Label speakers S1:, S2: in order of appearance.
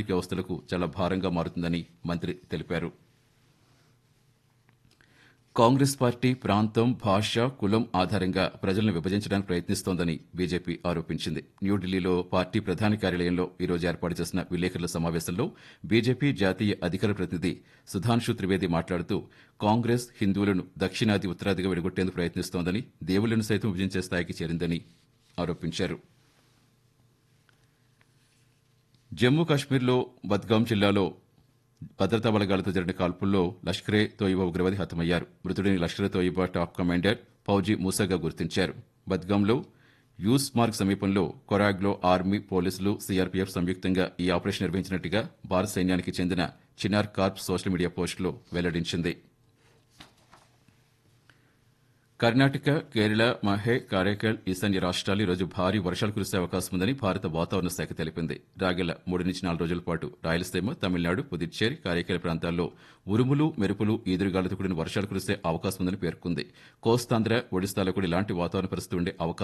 S1: వ్యవస్థలకు చాలా భారంగా మారుతుందని మంత్రి తెలిపారు కాంగ్రెస్ పార్టీ ప్రాంతం భాష కులం ఆధారంగా ప్రజలను విభజించడానికి ప్రయత్నిస్తోందని బీజేపీ ఆరోపించింది న్యూఢిల్లీలో పార్టీ ప్రధాన కార్యాలయంలో ఈరోజు ఏర్పాటు చేసిన విలేకరుల సమావేశంలో బీజేపీ జాతీయ అధికార ప్రతినిధి సుధాంశు త్రివేది మాట్లాడుతూ కాంగ్రెస్ హిందువులను దక్షిణాది ఉత్తరాదిగా విడగొట్టేందుకు ప్రయత్నిస్తోందని దేవుళ్లను సైతం విభజించే స్థాయికి చేరిందని ఆరోపించారు జమ్మూ కాశ్మీర్లో బద్గాం జిల్లాలో భద్రతా బలగాలతో జరిగిన కాల్పుల్లో లష్కరే తోయిబా ఉగ్రవాది హతమయ్యారు మృతుడిని లష్కరే తోయిబా టాప్ కమాండర్ ఫౌజీ మూసాగా గుర్తించారు బద్గాంలో యూస్ మార్గ్ సమీపంలో కొరాగ్లో ఆర్మీ పోలీసులు సీఆర్పీఎఫ్ సంయుక్తంగా ఈ ఆపరేషన్ నిర్వహించినట్టుగా భారత సైన్యానికి చెందిన చినార్ కార్ప్ సోషల్ మీడియా పోస్టులో వెల్లడించింది కర్ణాటక కేరళ మహే కారైకల్ ఈశాన్య రాష్ట్రాలు ఈరోజు భారీ వర్షాలు కురిసే అవకాశం ఉందని భారత వాతావరణ శాఖ తెలిపింది రాగల మూడు నుంచి నాలుగు రోజుల పాటు రాయలసీమ తమిళనాడు పుదుచ్చేరి కారైకల్ ప్రాంతాల్లో ఉరుములు మెరుపులు ఈదురుగాలతో కూడిన వర్షాలు కురిసే అవకాశం ఉందని పేర్కొంది కోస్తాంధ్ర ఒడిశాలో కూడా ఇలాంటి వాతావరణ పరిస్థితి ఉండే అవకాశం